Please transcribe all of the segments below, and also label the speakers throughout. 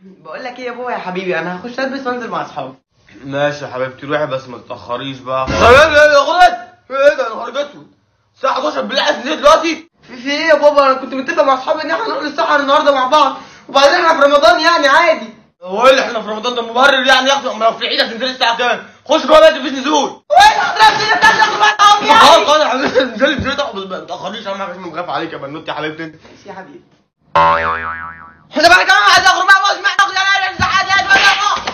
Speaker 1: بقول لك ايه يا ابويا يا حبيبي انا هخش البس وانزل مع اصحابي
Speaker 2: ماشي يا حبيبتي روحي بس ما تتاخريش بقى حبيبي يا غلط ايه ده يا نهار اسود الساعه 11 بالليل عايز تنزل دلوقتي
Speaker 1: في, في ايه يا بابا انا كنت متفق مع اصحابي ان احنا نروح السحر النهارده مع بعض وبعدين احنا في رمضان يعني عادي
Speaker 2: هو ايه اللي احنا في رمضان ده مبرر يعني ياخد ما في عيدك تنزلي الساعه كام خش جوه بقى مفيش نزول
Speaker 1: وين حضرتك اللي بتاعت اخر
Speaker 2: ما خلاص خلاص يا حبيبتي انزلي انزلي طبعا بس ما تاخريش اهم حاجه عشان بخاف عليك يا بنوتي يا حبيبتي انت
Speaker 1: يا حبيبي احنا بقى كمان عايز اخرج بقى بص معاك يا نهار الساعات يا جماعه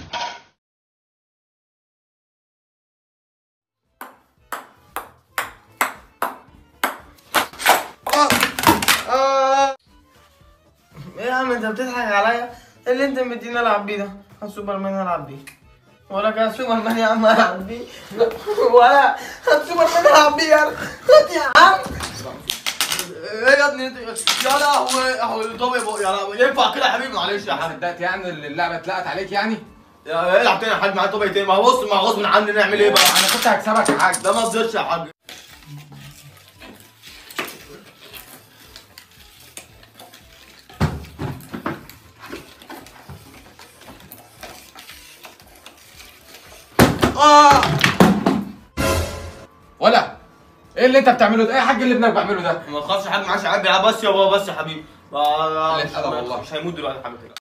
Speaker 1: ايه يا عم انت بتضحك عليا إيه اللي انت مديني العب بيه ده كان سوبرمان العب بيه ولا كان سوبرمان يا عم العب بيه ولا كان سوبرمان العب بيه يا خد يا عم
Speaker 2: ايه يا ابني انت يا لهوي يا لهوي طب يا بو- يا لهوي ينفع كده يا حبيبي معلش يا حبيبي
Speaker 3: صدقت يعني اللي اللعبه اتلقت عليك يعني
Speaker 2: يا العب تاني يا حاج معايا طبق تاني ما هو بص ما هو غصب عني نعمل ايه بقى
Speaker 3: انا كنت هكسبك يا حاج
Speaker 2: ده ما تزيدش يا حاج
Speaker 3: اه ولا ايه اللي انت بتعمله ده ايه يا حاج اللي ابنك بيعمله ده
Speaker 2: ما تخافش يا حاج معاش يا حاج بس يا بابا بس يا حبيبي ما-
Speaker 3: لا، لا والله.
Speaker 2: مش هيموت دلوقتي يا حبيبي